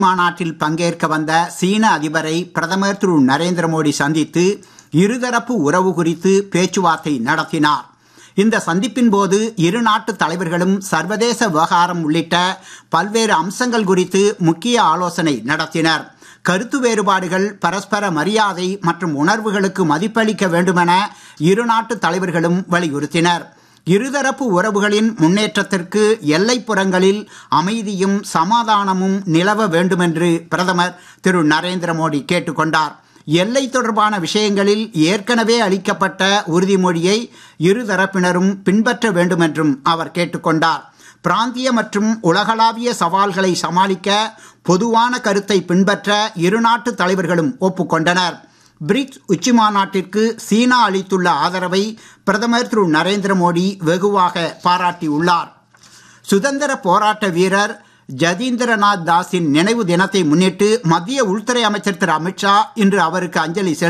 மாநாட்டில் பங்கேற்க வந்த சீன அதிபரை பிரதமர் திரு நரேந்திர மோடி சந்தித்து இருதரப்பு உறவு குறித்து பேச்சுவார்த்தை நடத்தினார் இந்த சந்திப்பின் போது இரு நாட்டு தலைவர்களும் சர்வதேச விவகாரம் உள்ளிட்ட பல்வேறு அம்சங்கள் குறித்து முக்கிய ஆலோசனை நடத்தினர் கருத்து வேறுபாடுகள் பரஸ்பர மரியாதை மற்றும் உணர்வுகளுக்கு மதிப்பளிக்க வேண்டுமென இரு நாட்டு தலைவர்களும் வலியுறுத்தினர் இருதரப்பு உறவுகளின் முன்னேற்றத்திற்கு எல்லைப்புறங்களில் அமைதியும் சமாதானமும் நிலவ வேண்டுமென்று பிரதமர் திரு நரேந்திர மோடி கேட்டுக்கொண்டார் எல்லை தொடர்பான விஷயங்களில் ஏற்கனவே அளிக்கப்பட்ட உறுதிமொழியை இருதரப்பினரும் பின்பற்ற வேண்டுமென்றும் அவர் கேட்டுக்கொண்டார் பிராந்திய மற்றும் உலகளாவிய சவால்களை சமாளிக்க பொதுவான கருத்தை பின்பற்ற இரு நாட்டு தலைவர்களும் ஒப்புக்கொண்டனர் பிரிக்ஸ் உச்சி மாநாட்டிற்கு சீனா அளித்துள்ள ஆதரவை பிரதமர் திரு நரேந்திர மோடி வெகுவாக பாராட்டியுள்ளார் சுதந்திர போராட்ட வீரர் ஜதீந்திரநாத் தாஸின் நினைவு தினத்தை முன்னிட்டு மத்திய உள்துறை அமைச்சர் திரு அமித்ஷா இன்று அவருக்கு அஞ்சலி செலுத்தினார்